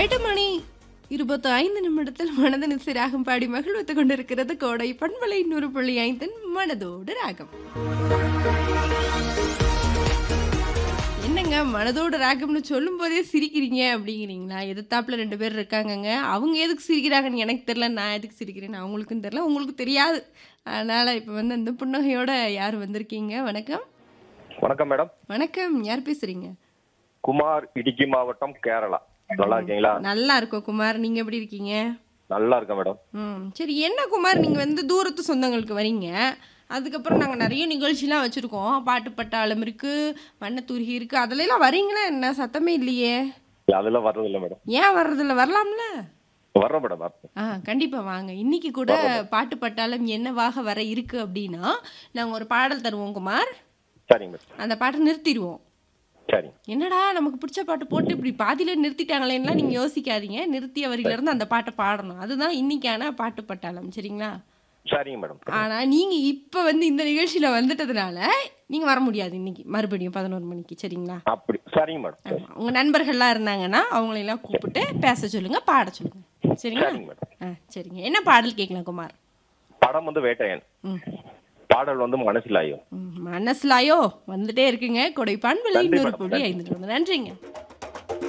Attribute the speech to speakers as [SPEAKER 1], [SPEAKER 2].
[SPEAKER 1] எட்டு மணி இருபத்தி ஐந்து நிமிடத்தில் மனதின் சிராகம் பாடி மகிழ்வித்துக் கொண்டிருக்கிறது கோடை பண்பலை நூறு புள்ளி ஐந்தின் மனதோடு ராகம் என்னங்க மனதோடு ராகம்னு சொல்லும் போதே சிரிக்கிறீங்க அப்படிங்கிறீங்களா எதிர்த்தாப்புல ரெண்டு பேர் இருக்காங்கங்க அவங்க எதுக்கு சிரிக்கிறாங்கன்னு எனக்கு தெரியல நான் எதுக்கு சிரிக்கிறேன்னு அவங்களுக்கும் தெரியல உங்களுக்கு தெரியாது அதனால இப்போ வந்து அந்த புன்னகையோட யார் வந்திருக்கீங்க வணக்கம்
[SPEAKER 2] வணக்கம் மேடம்
[SPEAKER 1] வணக்கம் யார் பேசுறீங்க
[SPEAKER 2] குமார் இடுக்கி மாவட்டம் கேரளா நல்லா இருக்கீங்களா
[SPEAKER 1] நல்லா இருக்கோம் குமார் நீங்க எப்படி இருக்கீங்க
[SPEAKER 2] நல்லா இருக்கேன் மேடம்
[SPEAKER 1] ம் சரி என்ன குமார் நீங்கள் வந்து தூரத்து சொந்தங்களுக்கு வரீங்க அதுக்கப்புறம் நாங்கள் நிறைய நிகழ்ச்சிலாம் வச்சுருக்கோம் பாட்டு பட்டாளம் இருக்குது வண்ணத்தூரிகை இருக்குது அதுலலாம் வரீங்களா என்ன சத்தமே இல்லையே
[SPEAKER 2] அதெல்லாம் வர்றது இல்லை மேடம்
[SPEAKER 1] ஏன் வர்றதில்ல வரலாம்ல
[SPEAKER 2] வர்றோம் மேடம் வர்றோம்
[SPEAKER 1] ஆ கண்டிப்பாக வாங்க இன்னைக்கு கூட பாட்டு பட்டாளம் என்னவாக வர இருக்குது அப்படின்னா நாங்கள் ஒரு பாடல் தருவோம் குமார்
[SPEAKER 2] சரிங்க மேடம்
[SPEAKER 1] அந்த பாட்டை நிறுத்திடுவோம்
[SPEAKER 2] சரிங்க
[SPEAKER 1] என்னடா நமக்கு பிடிச்ச பாட்டு போட்டு இப்படி பாதியில நிறுத்திட்டாங்களேன்னுலாம் நீங்கள் யோசிக்காதீங்க நிறுத்திய வரியிலேருந்து அந்த பாட்டை பாடணும் அதுதான் இன்னைக்கான பாட்டு பட்டாளம் சரிங்களா
[SPEAKER 2] சரிங்க மேடம்
[SPEAKER 1] ஆனா நீங்க இப்ப வந்து இந்த நிகழ்ச்சியில வந்துட்டதுனால நீங்க வர முடியாது இன்னைக்கு மறுபடியும் பதினோரு மணிக்கு சரிங்களா
[SPEAKER 2] அப்படி சரிங்க மேடம் சரி
[SPEAKER 1] ஆமா. உங்க நண்பர்கள்லாம் இருந்தாங்கன்னா அவங்களையெல்லாம் கூப்பிட்டு பேச சொல்லுங்க பாட சொல்லுங்க சரிங்களா
[SPEAKER 2] சரிங்க மேடம்
[SPEAKER 1] ஆ சரிங்க என்ன பாடல் கேட்கலாம் குமார்
[SPEAKER 2] படம் வந்து வேட்டையன்
[SPEAKER 1] ம்
[SPEAKER 2] பாடல் வந்து மனசிலாயும்
[SPEAKER 1] ம், மனசுலாயோ வந்துட்டே இருக்குங்க கொடைப்பான் விலை
[SPEAKER 2] நன்றி
[SPEAKER 1] நூறு
[SPEAKER 2] மேடம்,
[SPEAKER 1] புள்ளி
[SPEAKER 2] நன்றி.
[SPEAKER 1] ஐந்து நன்றிங்க